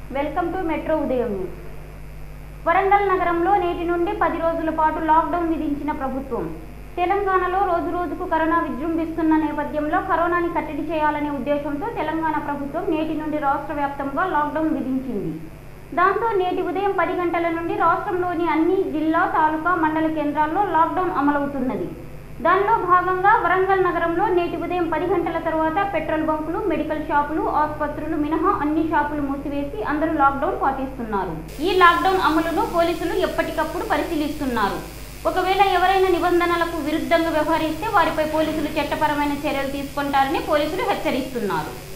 welcome to metro ఉదయం news Warangal నగరంలో నేటి నుండి పది రోజుల పాటు లాక్డౌన్ విధించిన ప్రభుత్వం తెలంగాణలో రోజు రోజుకు కరోనా విజృంభిస్తున్న నేపథ్యంలో కరోనాని కట్టడి చేయాలనే ఉద్దేశంతో తెలంగాణ ప్రభుత్వం నేటి నుండి రాష్ట్ర వ్యాప్తంగా లాక్డౌన్ విధించింది దాంతో నేటి ఉదయం పది గంటల నుండి రాష్ట్రంలోని అన్ని జిల్లా తాలూకా మండల కేంద్రాల్లో లాక్డౌన్ అమలవుతున్నది దానిలో భాగంగా వరంగల్ నగరంలో నేటి ఉదయం పది గంటల తర్వాత పెట్రోల్ బంకులు మెడికల్ షాపులు ఆసుపత్రులు మినహా అన్ని షాపులు మూసివేసి అందరూ లాక్డౌన్ పాటిస్తున్నారు ఈ లాక్డౌన్ అమలును పోలీసులు ఎప్పటికప్పుడు పరిశీలిస్తున్నారు ఒకవేళ ఎవరైనా నిబంధనలకు విరుద్ధంగా వ్యవహరిస్తే వారిపై పోలీసులు చట్టపరమైన చర్యలు తీసుకుంటారని పోలీసులు హెచ్చరిస్తున్నారు